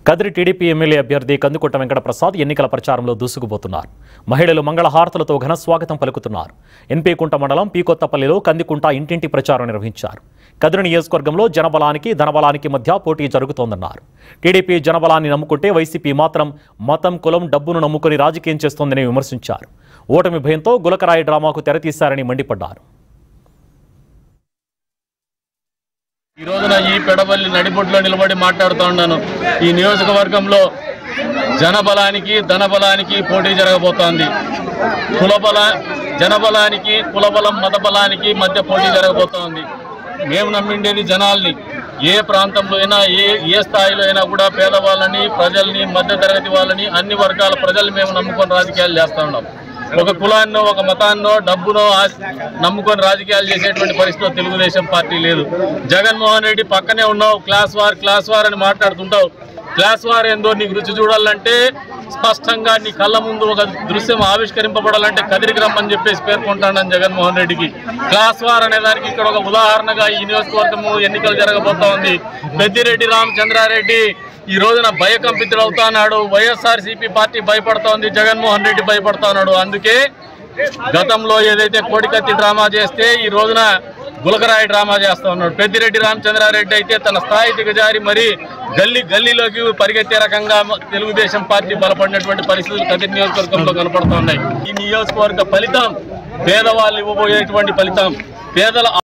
Kadiri TDP MLA అభ్యర్థి కందుకుంట వెంకటప్రసాద్ ఎన్నికల ప్రచారంలో దూసుకుపోతున్నారు మహిళలు మంగళహారతులతో ఘన స్వాగతం పలుకుతున్నారు ఎన్పీకుంట మండలం పీకొత్తపల్లిలో కందికుంట ఇంటింటి ప్రచారం నిర్వహించారు కదిరి నియోజకవర్గంలో జనబలానికి ధనబలానికి మధ్య పోటీ జరుగుతోందన్నారు టీడీపీ జనబలాన్ని నమ్ముకుంటే వైసీపీ మాత్రం మతం కులం డబ్బును నమ్ముకుని రాజకీయం చేస్తోందని విమర్శించారు ఓటమి భయంతో గులకరాయి డ్రామాకు తెరతీశారని మండిపడ్డారు ఈ రోజున ఈ పెడబల్లి నడిబొడ్లో నిలబడి మాట్లాడుతూ ఉన్నాను ఈ నియోజకవర్గంలో జనబలానికి ధనబలానికి పోటీ జరగబోతోంది కులబల జనబలానికి కులబలం మతబలానికి మధ్య పోటీ జరగబోతోంది మేము నమ్మిండేది జనాల్ని ఏ ప్రాంతంలో అయినా ఏ ఏ స్థాయిలో అయినా కూడా పేదవాళ్ళని ప్రజల్ని మధ్యతరగతి వాళ్ళని అన్ని వర్గాల ప్రజలు మేము నమ్ముకొని రాజకీయాలు చేస్తూ ఉన్నాం ఒక కులాన్నో ఒక మతాన్నో డబ్బునో ఆశ- నమ్ముకొని రాజకీయాలు చేసేటువంటి పరిస్థితిలో తెలుగుదేశం పార్టీ లేదు జగన్మోహన్ రెడ్డి పక్కనే ఉన్నావు క్లాస్ వార్ క్లాస్ వార్ అని మాట్లాడుతుంటావు క్లాస్ వార్ ఏందో నీకు రుచి చూడాలంటే స్పష్టంగా నీ కళ్ళ ముందు ఒక దృశ్యం ఆవిష్కరింపబడాలంటే కదిరికి రమ్మని చెప్పేసి పేర్కొంటానని జగన్మోహన్ రెడ్డికి క్లాస్ వార్ అనే దానికి ఇక్కడ ఒక ఉదాహరణగా ఈ నియోజకవర్గము ఎన్నికలు జరగబోతా ఉంది పెద్దిరెడ్డి రామచంద్రారెడ్డి ఈ రోజున భయకంపితుడు అవుతాన్నాడు వైఎస్ఆర్ సిపి పార్టీ భయపడుతోంది జగన్మోహన్ రెడ్డి భయపడతా ఉన్నాడు అందుకే గతంలో ఏదైతే కోడికత్తి డ్రామా చేస్తే ఈ రోజున గులకరాయి డ్రామా చేస్తా ఉన్నాడు పెద్దిరెడ్డి రామచంద్రారెడ్డి అయితే తన స్థాయి దిగజారి మరి గల్లీ గల్లీలోకి పరిగెత్తే రకంగా తెలుగుదేశం పార్టీ బలపడినటువంటి పరిస్థితులు కదిరి నియోజకవర్గంలో కనపడుతున్నాయి ఈ నియోజకవర్గ ఫలితం పేదవాళ్ళు ఇవ్వబోయేటువంటి ఫలితం పేదల